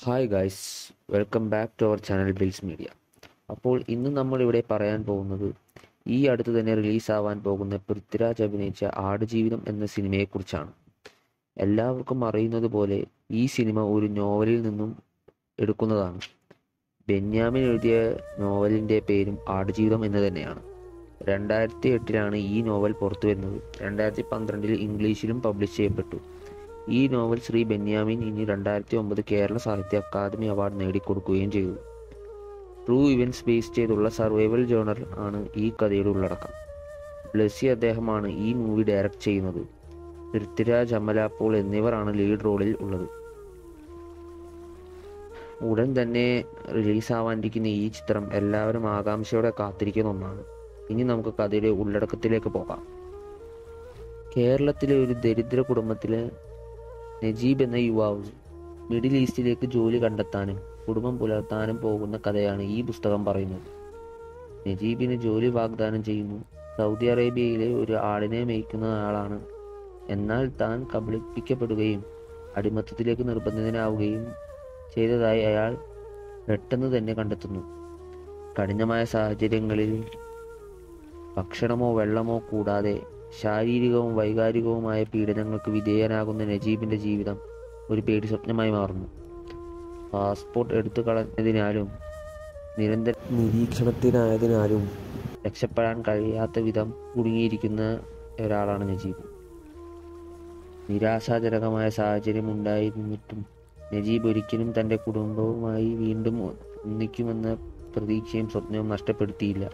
Hi guys welcome back to our channel bills media അപ്പോൾ ഇന്ന് നമ്മളിവിടെ പറയാൻ പോകുന്നത് ഈ അടുത്ത് തന്നെ റിലീസാവാൻ പോകുന്ന പൃഥ്വിരാജ് അഭിനയിച്ച ആടുജീവിതം എന്ന സിനിമയെക്കുറിച്ചാണ് എല്ലാവർക്കും അറിയുന്നത് പോലെ ഈ സിനിമ ഒരു നോവലിൽ നിന്നും എടുക്കുന്നതാണ് ബെന്യാമിൻ എഴുതിയ നോവലിൻ്റെ പേരും ആടുജീവിതം എന്ന് തന്നെയാണ് രണ്ടായിരത്തി എട്ടിലാണ് ഈ നോവൽ പുറത്തു വരുന്നത് രണ്ടായിരത്തി പന്ത്രണ്ടിൽ ഇംഗ്ലീഷിലും പബ്ലിഷ് ചെയ്യപ്പെട്ടു ഈ നോവൽ ശ്രീ ബെന്യാമിൻ ഇനി രണ്ടായിരത്തി ഒമ്പത് കേരള സാഹിത്യ അക്കാദമി അവാർഡ് നേടിക്കൊടുക്കുകയും ചെയ്തു ട്രൂ ഇവൻറ്റ്സ് ബേസ് ചെയ്തുള്ള സർവൈവൽ ജേണൽ ആണ് ഈ കഥയുടെ ഉള്ളടക്കം ബ്ലസ്സി അദ്ദേഹമാണ് ഈ മൂവി ഡയറക്റ്റ് ചെയ്യുന്നത് പൃഥ്വിരാജ് അമല പോൾ എന്നിവരാണ് ലീഡ് റോളിൽ ഉള്ളത് ഉടൻ തന്നെ റിലീസാവാനിരിക്കുന്ന ഈ ചിത്രം എല്ലാവരും ആകാംക്ഷയോടെ കാത്തിരിക്കുന്ന ഒന്നാണ് ഇനി നമുക്ക് കഥയുടെ ഉള്ളടക്കത്തിലേക്ക് പോകാം കേരളത്തിലെ ഒരു ദരിദ്ര കുടുംബത്തിലെ നജീബ് എന്ന യുവാവ് മിഡിൽ ഈസ്റ്റിലേക്ക് ജോലി കണ്ടെത്താനും കുടുംബം പുലർത്താനും പോകുന്ന കഥയാണ് ഈ പുസ്തകം പറയുന്നത് നജീബിന് ജോലി വാഗ്ദാനം ചെയ്യുന്നു സൗദി അറേബ്യയിലെ ഒരു ആടിനെ മേയ്ക്കുന്ന ആളാണ് എന്നാൽ താൻ കബളിപ്പിക്കപ്പെടുകയും അടിമത്തത്തിലേക്ക് നിർബന്ധിതനാവുകയും ചെയ്തതായി അയാൾ പെട്ടെന്ന് തന്നെ കണ്ടെത്തുന്നു കഠിനമായ സാഹചര്യങ്ങളിൽ ഭക്ഷണമോ വെള്ളമോ കൂടാതെ ശാരീരികവും വൈകാരികവുമായ പീഡനങ്ങൾക്ക് വിധേയനാകുന്ന നജീബിന്റെ ജീവിതം ഒരു പേടി സ്വപ്നമായി മാറുന്നു പാസ്പോർട്ട് എടുത്തു കളഞ്ഞതിനാലും നിരന്തര നിരീക്ഷണത്തിനായതിനാലും രക്ഷപ്പെടാൻ കഴിയാത്ത വിധം കുടുങ്ങിയിരിക്കുന്ന ഒരാളാണ് നജീബ് നിരാശാജനകമായ സാഹചര്യം ഉണ്ടായിരുന്നിട്ടും നജീബ് ഒരിക്കലും തൻ്റെ കുടുംബവുമായി വീണ്ടും ഒന്നിക്കുമെന്ന പ്രതീക്ഷയും സ്വപ്നവും നഷ്ടപ്പെടുത്തിയില്ല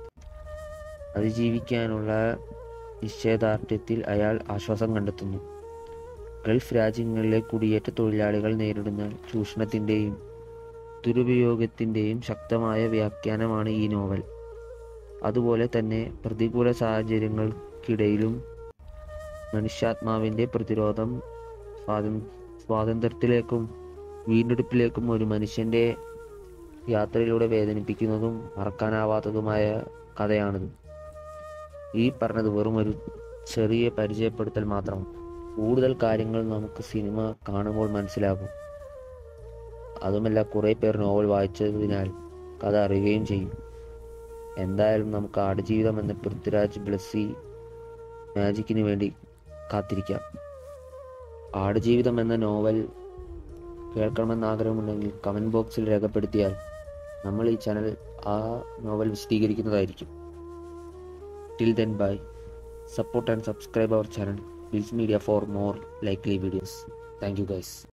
അതിജീവിക്കാനുള്ള നിശ്ചയദാർഢ്യത്തിൽ അയാൾ ആശ്വാസം കണ്ടെത്തുന്നു ഗൾഫ് രാജ്യങ്ങളിലെ കുടിയേറ്റ തൊഴിലാളികൾ നേരിടുന്ന ചൂഷണത്തിൻ്റെയും ദുരുപയോഗത്തിൻ്റെയും ശക്തമായ വ്യാഖ്യാനമാണ് ഈ നോവൽ അതുപോലെ തന്നെ പ്രതികൂല സാഹചര്യങ്ങൾക്കിടയിലും മനുഷ്യാത്മാവിൻ്റെ പ്രതിരോധം സ്വാതന് സ്വാതന്ത്ര്യത്തിലേക്കും വീണ്ടെടുപ്പിലേക്കും ഒരു മനുഷ്യൻ്റെ യാത്രയിലൂടെ വേദനിപ്പിക്കുന്നതും മറക്കാനാവാത്തതുമായ കഥയാണിത് ഈ പറഞ്ഞത് വെറും ഒരു ചെറിയ പരിചയപ്പെടുത്തൽ മാത്രം കൂടുതൽ കാര്യങ്ങൾ നമുക്ക് സിനിമ കാണുമ്പോൾ മനസ്സിലാകും അതുമല്ല കുറേ പേർ നോവൽ വായിച്ചതിനാൽ കഥ അറിയുകയും ചെയ്യും എന്തായാലും നമുക്ക് ആടുജീവിതം എന്ന പൃഥ്വിരാജ് ബ്ലസ്സി മാജിക്കിന് വേണ്ടി കാത്തിരിക്കാം ആടുജീവിതം എന്ന നോവൽ കേൾക്കണമെന്ന് ആഗ്രഹമുണ്ടെങ്കിൽ കമൻറ്റ് ബോക്സിൽ രേഖപ്പെടുത്തിയാൽ നമ്മൾ ഈ ചാനൽ ആ നോവൽ വിശദീകരിക്കുന്നതായിരിക്കും Till then, bye. Support and subscribe our channel, Bills Media, for more likely videos. Thank you, guys.